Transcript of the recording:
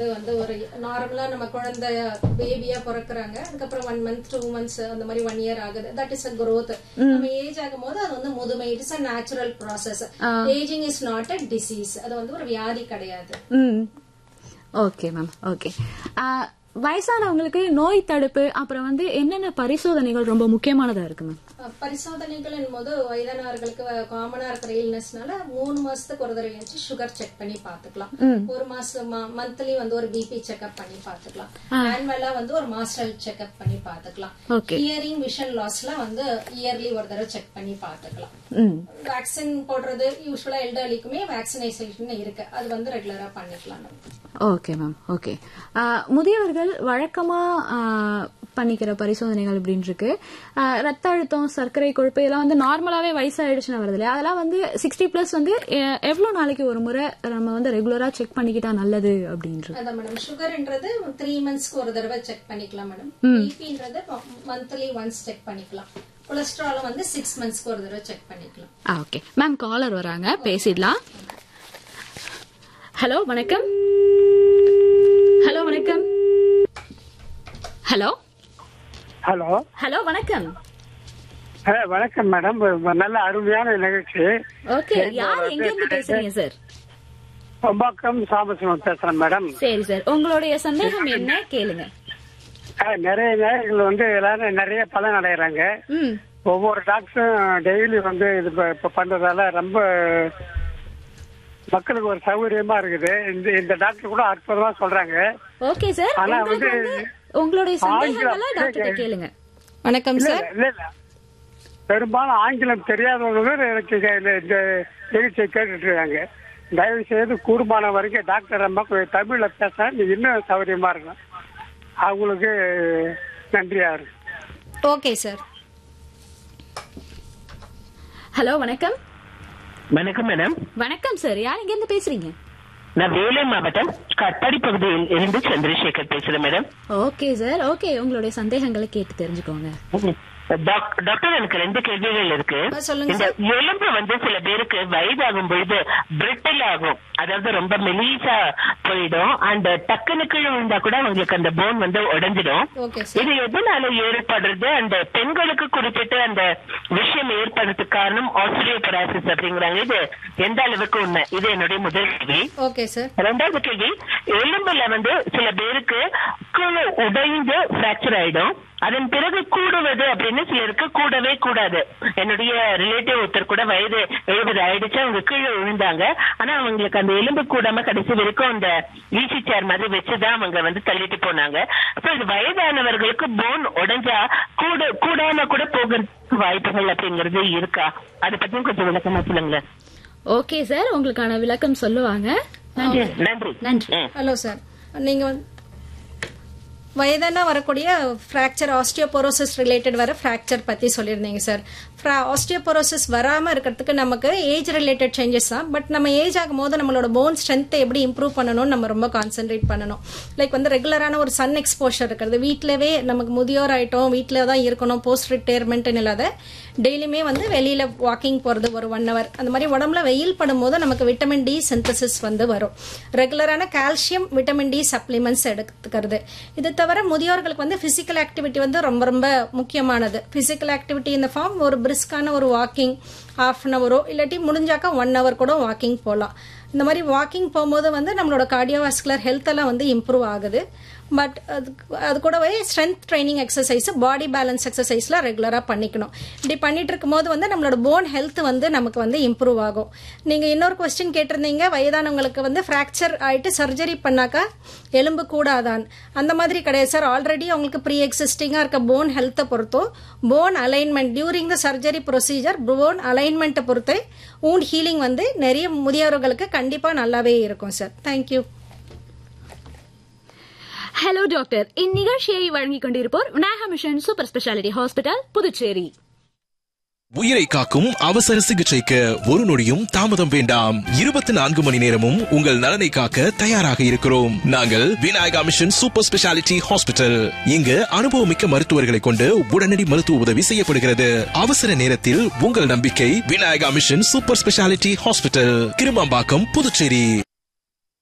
வந்து ஒரு நார்மலா நம்ம குழந்தை பேபியா பிறக்குறாங்க அதுக்கப்புறம் ஒன் மந்த் டூ மந்த்ஸ் அந்த மாதிரி ஒன் இயர் ஆகுது தட் இஸ் அ growth நம்ம ஏஜ் ஆகும் போது அது வந்து முதுமை it's a natural process ageing is not a disease அது வந்து ஒரு வியாதி கிடையாது ம் ஓகே மேம் ஓகே வயசானவங்களுக்கு நோய் தடுப்பு அப்புறம் வந்து என்னென்ன பரிசோதனைகள் ரொம்ப முக்கியமானதா இருக்கு மேம் அஹ் பரிசோதனைகள் போது வயதானவர்களுக்கு காமனா இருக்கிற இல்னஸ்னால மூணு மாசத்துக்கு ஒரு தடவை வச்சு சுகர் செக் பண்ணி பாத்துக்கலாம் ஒரு மாசம் மந்த்லி வந்து ஒரு பிபி செக்அப் பண்ணி பாத்துக்கலாம் ஆனுவலா வந்து ஒரு மாஸ்டர் செக்அப் பண்ணி பாத்துக்கலாம் ஓகே ஹியரிங் விஷன் லாஸ்லாம் வந்து இயர்லி ஒரு தடவை செக் பண்ணி பாத்துக்கலாம் ம் வேக்சின் போடுறது யூஸ்வலா எல்டர்லிக்குமே வேக்சினேஷன் இருக்கு அது வந்து ரெகுலரா பண்ணிக்கலாம் நம்ம. ஓகே மேம் ஓகே முதியவர்கள் வழக்கமா ஆ, பண்ணிக்கிற பரிசோதனைகள் அப்படின்னு இருக்கு ஆ, ரத்த அழுத்தம் சர்க்கரை கொழுப்பு இதெல்லாம் வந்து நார்மலாவே வயசாயிடுச்சுன்னு வருது இல்லையா அதெல்லாம் வந்து சிக்ஸ்டி பிளஸ் வந்து எ- எவ்வளவு நாளைக்கு ஒரு முறை நம்ம வந்து ரெகுலரா செக் பண்ணிக்கிட்டா நல்லது அப்படின்றது அதான் மேடம் சுகர்ன்றது த்ரீ மந்த்ஸ்க்கு ஒரு தடவை செக் பண்ணிக்கலாம் மேடம் பிபின்றது மந்த்லி ஒன்ஸ் செக் பண்ணிக்கலாம் கொலஸ்ட்ராலும் வந்து சிக்ஸ் மந்த்ஸ்க்கு ஒரு தடவை செக் பண்ணிக்கலாம் ஆ ஓகே மேம் காலர் வராங்க பேசிடலாம் ஹலோ வணக்கம் ஹலோ வணக்கம் ஹலோ ஹலோ ஹலோ வணக்கம் ஆ, வணக்கம் மேடம் ஒரு நல்ல அருமையான நிகழ்ச்சி ஓகே யார் எங்க இருந்து பேசுறீங்க சார் பொம்பாக்கம் சாம்பசிவம் பேசுறேன் மேடம் சரி சார் உங்களுடைய சந்தேகம் என்ன கேளுங்க ஆ, நிறைய நேரங்கள் வந்து எல்லாரும் நிறைய பலன் அடைகிறாங்க ம் ஒவ்வொரு டாக்டரும் டெய்லி வந்து இது இப்ப- இப்ப பண்றதால ரொம்ப மக்களுக்கு ஒரு சௌகரியமா இருக்குது இந்த இந்த டாக்டர் கூட அற்புதமா சொல்றாங்க ஓகே சார் ஆனா உங்களுக்கு வந்து வந்து உங்களுடைய சந்தேகங்களை ஆங்கிலம் டாக்டர் கேளுங்க வணக்கம் இல்ல சார் இல்ல இல்ல பெரும்பாலும் ஆங்கிலம் தெரியாதவங்க எனக்கு இங்க இந்த இந்த நிகழ்ச்சியை கேட்டுட்டு இருக்காங்க தயவு செய்து கூடுமான வரைக்கும் டாக்டர் அம்மா கொஞ்சம் தமிழ்ல பேச நீ இன்னும் சௌகரியமா இருக்கும் அவங்களுக்கு நன்றியா இருக்கும் ஓகே சார் ஹலோ வணக்கம் வணக்கம் மேடம் வணக்கம் சார் யார் எங்க இருந்து பேசுறீங்க நான் வேலூர் மாவட்டம் கட்டாடி பகுதியில் இருந்து சந்திரசேகர் பேசுறேன் மேடம் ஓகே சார் ஓகே உங்களுடைய சந்தேகங்களை கேட்டு தெரிஞ்சுக்கோங்க டாக்- டாக்டர் எனக்கு ரெண்டு கேள்விகள் இருக்கு ஆ, சொல்லுங்க இந்த எலும்பு வந்து சில பேருக்கு வயதாகும் பொழுது பிரிட்டில் ஆகும் அதாவது ரொம்ப மெலிசா போயிடும் அண்ட் டக்குனு கீழே விழுந்தா கூட அவங்களுக்கு அந்த போன் வந்து உடைஞ்சிடும் ஓகே சார் இது எதனால ஏற்படுறது அந்த பெண்களுக்கு குறிப்பிட்டு அந்த விஷயம் ஏற்படுறதுக்கு காரணம் ஆஸ்திரியோபராசிஸ் அப்படிங்கிறாங்க இது எந்த அளவுக்கு உண்மை இது என்னுடைய முதல் கேள்வி ஓகே சார் ரெண்டாவது கேள்வி எலும்புல வந்து சில பேருக்கு கீழே உடைந்து பிராக்சர் ஆயிடும் அதன் பிறகு கூடுவது அப்படின்னு சிலருக்கு கூடவே கூடாது என்னுடைய ரிலேட்டிவ் ஒருத்தர் கூட வயது எழுபது ஆயிடுச்சு அவங்க கீழே விழுந்தாங்க ஆனா அவங்களுக்கு அந்த எலும்பு கூடாம கடைசி வரைக்கும் அந்த ஈசி சேர் மாதிரி வச்சுதான் அவங்க வந்து தள்ளிட்டு போனாங்க சோ இது வயதானவர்களுக்கு போன் உடைஞ்சா கூட கூடாம கூட போகிறதுக்கு வாய்ப்புகள் அப்படிங்கிறது இருக்கா அதை பத்தியும் கொஞ்சம் விளக்கமா சொல்லுங்களேன் ஓகே சார் உங்களுக்கான விளக்கம் சொல்லுவாங்க நன்றி நன்றி நன்றி ம். ஹலோ சார் நீங்க வந்து வயதான வரக்கூடிய ஃப்ராக்சர் ஆஸ்டியோபோரோசிஸ் ரிலேட்டட் வர ஃப்ராக்சர் பத்தி சொல்லியிருந்தீங்க சார் ஆஸ்டியோபோரோசிஸ் வராம இருக்கிறதுக்கு நமக்கு ஏஜ் ரிலேட்டட் சேஞ்சஸ் தான் பட் நம்ம ஏஜ் ஆகும்போது நம்மளோட போன் ஸ்ட்ரென்த்தை எப்படி இம்ப்ரூவ் பண்ணணும்னு நம்ம ரொம்ப கான்சென்ட்ரேட் பண்ணணும் லைக் வந்து ரெகுலரான ஒரு சன் எக்ஸ்போஷர் இருக்கிறது வீட்டிலவே நமக்கு முதியோர் ஆயிட்டோம் வீட்டில் தான் இருக்கணும் போஸ்ட் ரிட்டையர்மெண்ட்னு இல்லாத டெய்லியுமே வந்து வெளியில வாக்கிங் போறது ஒரு ஒன் ஹவர் அந்த மாதிரி உடம்புல வெயில் படும்போது நமக்கு விட்டமின் டி சிந்தசிஸ் வந்து வரும் ரெகுலரான கால்சியம் விட்டமின் டி சப்ளிமெண்ட்ஸ் எடுத்துக்கிறது இது தவிர முதியோர்களுக்கு வந்து பிசிக்கல் ஆக்டிவிட்டி வந்து ரொம்ப ரொம்ப முக்கியமானது பிசிக்கல் ஆக்டிவிட்டி இந்த ஃபார்ம் ஒரு பிரிஸ்கான ஒரு வாக்கிங் ஹாஃப் அன் ஹவரோ இல்லாட்டி முடிஞ்சாக்கா ஒன் ஹவர் கூட வாக்கிங் போகலாம் இந்த மாதிரி வாக்கிங் போகும்போது வந்து நம்மளோட கார்டியோவாஸ்குலர் ஹெல்த் எல்லாம் வந்து இம்ப்ரூவ் ஆகுது பட் அது அது கூடவே strength training exercise body balance எக்ஸசைஸ்லாம் ரெகுலராக பண்ணிக்கணும் இப்படி பண்ணிட்டு இருக்கும்போது வந்து நம்மளோட போன் ஹெல்த் வந்து நமக்கு வந்து இம்ப்ரூவ் ஆகும் நீங்கள் இன்னொரு கொஸ்டின் கேட்டிருந்தீங்க வயதானவங்களுக்கு வந்து ஃப்ராக்சர் ஆயிட்டு சர்ஜரி பண்ணாக்கா எலும்பு கூடாதான் அந்த மாதிரி கிடையாது சார் ஆல்ரெடி அவங்களுக்கு ப்ரீ எக்ஸிஸ்டிங்காக இருக்க போன் ஹெல்த்தை பொறுத்தோ bone alignment during the surgery procedure bone அலைன்மெண்ட்டை பொறுத்து wound ஹீலிங் வந்து நிறைய முதியவர்களுக்கு கண்டிப்பாக நல்லாவே இருக்கும் சார் தேங்க்யூ ஹலோ டாக்டர் இந்நிகழ்ச்சியை வழங்கிக் கொண்டிருப்போர் Vinayaka mission super speciality hospital Puducherry உயிரை காக்கும் அவசர சிகிச்சைக்கு ஒரு நொடியும் தாமதம் வேண்டாம் இருபத்தி நான்கு மணி நேரமும் உங்கள் நலனை காக்க தயாராக இருக்கிறோம் நாங்கள் Vinayaka mission super speciality hospital இங்கு அனுபவமிக்க மருத்துவர்களை கொண்டு உடனடி மருத்துவ உதவி செய்யப்படுகிறது அவசர நேரத்தில் உங்கள் நம்பிக்கை Vinayaka mission super speciality hospital Kirumampakkam Puducherry